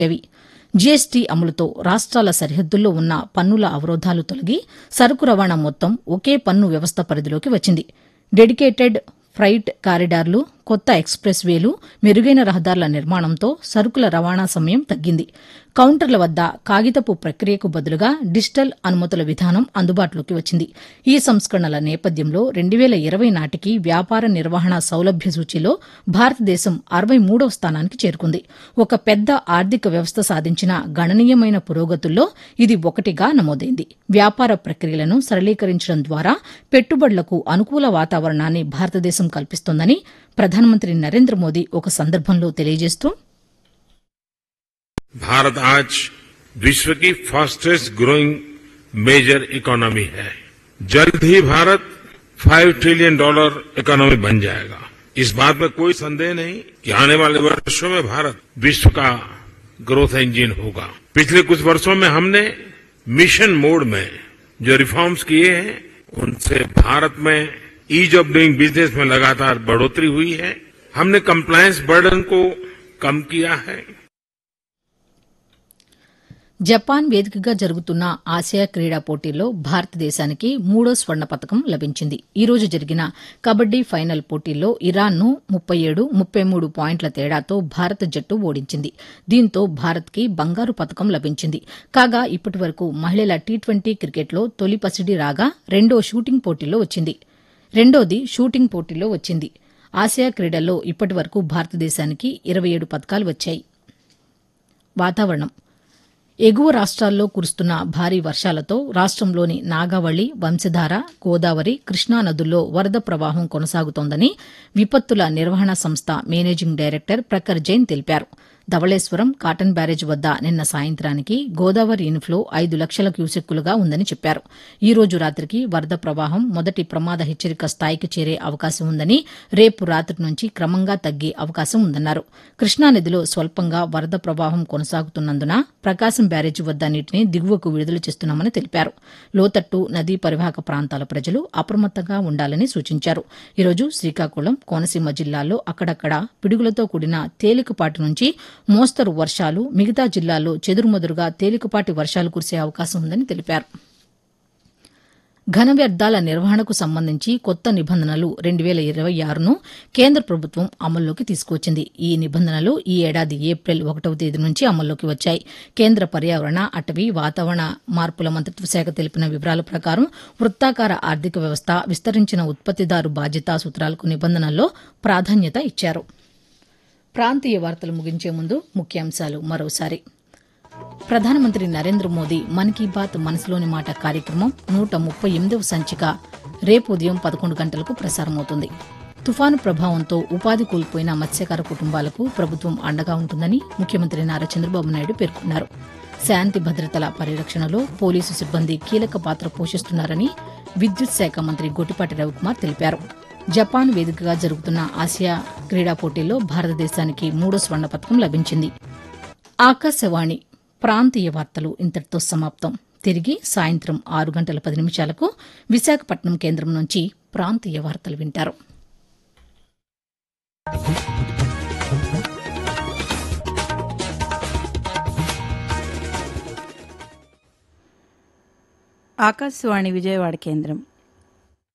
Ravi GST అమలుతో రాష్ట్రాల సరిహద్దుల్లో ఉన్న పన్నుల అవరోధాలు తొలగి సరుకు రవాణా మొత్తం ఒకే పన్ను వ్యవస్థ పరిధిలోకి వచ్చింది డెడికేటెడ్ ఫ్రైట్ కారిడార్లు కొత్త ఎక్స్ప్రెస్ వేలు మెరుగైన రహదారుల నిర్మాణంతో సరుకుల రవాణా సమయం తగ్గింది కౌంటర్ల వద్ద కాగితపు ప్రక్రియకు బదులుగా డిజిటల్ అనుమతుల విధానం అందుబాటులోకి వచ్చింది ఈ సంస్కరణల నేపథ్యంలో రెండు వేల ఇరవై నాటికి వ్యాపార నిర్వహణ సౌలభ్య సూచీలో భారతదేశం అరవై మూడవ స్థానానికి చేరుకుంది ఒక పెద్ద ఆర్థిక వ్యవస్థ సాధించిన గణనీయమైన పురోగతుల్లో ఇది ఒకటిగా నమోదైంది వ్యాపార ప్రక్రియలను సరళీకరించడం ద్వారా పెట్టుబడులకు అనుకూల వాతావరణాన్ని భారతదేశం కల్పిస్తోందని ప్రధానమంత్రి నరేంద్ర మోదీ ఒక సందర్భంలో తెలియజేస్తూ भारत आज विश्व की फास्टेस्ट ग्रोइंग मेजर इकोनॉमी है जल्द ही Bharat five trillion dollar economy बन जाएगा इस बात में कोई संदेह नहीं कि आने वाले वर्षों में भारत विश्व का ग्रोथ इंजन होगा पिछले कुछ वर्षों में हमने मिशन मोड में जो रिफॉर्म्स किए हैं उनसे भारत में ईज ऑफ डूइंग बिजनेस में लगातार बढ़ोतरी हुई है हमने कंप्लायंस बर्डन को कम किया है జపాన్ వేదికగా జరుగుతున్న ఆసియా క్రీడా పోటీల్లో భారతదేశానికి మూడో స్వర్ణ పతకం లభించింది ఈ రోజు జరిగిన కబడ్డీ ఫైనల్ పోటీల్లో ఇరాన్ను ముప్పై ఏడు ముప్పై మూడు పాయింట్ల తేడాతో భారత జట్టు ఓడించింది దీంతో భారత్కి బంగారు పతకం లభించింది కాగా ఇప్పటి వరకు మహిళల టీ ట్వంటీ క్రికెట్లో తొలి పసిడి రాగా రెండో షూటింగ్ పోటీలో వచ్చింది రెండోది షూటింగ్ పోటీలో వచ్చింది ఆసియా క్రీడల్లో ఇప్పటి వరకు భారతదేశానికి ఇరవై ఏడు పతకాలు వచ్చాయి వాతావరణం ఎగువ రాష్ట్రాల్లో కురుస్తున్న భారీ వర్షాలతో రాష్ట్రంలోని నాగావళి వంశధార గోదావరి కృష్ణా నదుల్లో వరద ప్రవాహం కొనసాగుతోందని విపత్తుల నిర్వహణ సంస్థ మేనేజింగ్ డైరెక్టర్ ప్రఖర్ జైన్ తెలిపారు ధవళేశ్వరం కాటన్ బ్యారేజ్ వద్ద నిన్న సాయంత్రానికి గోదావరి ఇన్ఫ్లో ఐదు లక్షల క్యూసెక్కులుగా ఉందని చెప్పారు ఈ రోజు రాత్రికి వరద ప్రవాహం మొదటి ప్రమాద హెచ్చరిక స్థాయికి చేరే అవకాశం ఉందని రేపు రాత్రి నుంచి క్రమంగా తగ్గే అవకాశం ఉందన్నారు కృష్ణానదిలో స్వల్పంగా వరద ప్రవాహం కొనసాగుతున్నందున ప్రకాశం బ్యారేజీ వద్ద నీటిని దిగువకు విడుదల చేస్తున్నామని తెలిపారు లోతట్టు నదీ పరివాహక ప్రాంతాల ప్రజలు అప్రమత్తంగా ఉండాలని సూచించారు ఈరోజు శ్రీకాకుళం కోనసీమ జిల్లాల్లో అక్కడక్కడ పిడుగులతో కూడిన తేలికపాటి నుంచి మోస్తరు వర్షాలు మిగతా జిల్లాల్లో చెదురుమదురుగా తేలికపాటి వర్షాలు కురిసే అవకాశం ఉందని తెలిపారు ఘన వ్యర్థాల నిర్వహణకు సంబంధించి కొత్త నిబంధనలు రెండు వేల ఇరవై ఆరును కేంద్ర ప్రభుత్వం అమల్లోకి తీసుకువచ్చింది ఈ నిబంధనలు ఈ ఏడాది ఏప్రిల్ ఒకటవ తేదీ నుంచి అమల్లోకి వచ్చాయి కేంద్ర పర్యావరణ అటవీ వాతావరణ మార్పుల మంత్రిత్వ శాఖ తెలిపిన వివరాల ప్రకారం వృత్తాకార ఆర్థిక వ్యవస్థ విస్తరించిన ఉత్పత్తిదారు బాధ్యతా సూత్రాలకు నిబంధనల్లో ప్రాధాన్యత ఇచ్చారు ప్రాంతీయ వార్తలు ముగించే ముందు ముఖ్యాంశాలు మరోసారి ప్రధానమంత్రి నరేంద్ర మోదీ మన్ కీ బాత్ మనసులోని మాట కార్యక్రమం నూట ముప్పై ఎనిమిదవ సంచిక రేపు ఉదయం పదకొండు గంటలకు ప్రసారమవుతుంది తుఫాను ప్రభావంతో ఉపాధి కోల్పోయిన మత్స్యకార కుటుంబాలకు ప్రభుత్వం అండగా ఉంటుందని ముఖ్యమంత్రి నారా చంద్రబాబు నాయుడు పేర్కొన్నారు శాంతి భద్రతల పరిరక్షణలో పోలీసు సిబ్బంది కీలక పాత్ర పోషిస్తున్నారని విద్యుత్ శాఖ మంత్రి గొట్టిపాటి రవికుమార్ తెలిపారు జపాన్ వేదికగా జరుగుతున్న ఆసియా క్రీడా పోటీల్లో భారతదేశానికి మూడో స్వర్ణ పథకం లభించింది ఆకాశవాణి ప్రాంతీయ వార్తలు ఇంతటితో సమాప్తం తిరిగి సాయంత్రం ఆరు గంటల పది నిమిషాలకు విశాఖపట్నం కేంద్రం నుంచి ప్రాంతీయ వార్తలు వింటారు ఆకాశవాణి విజయవాడ కేంద్రం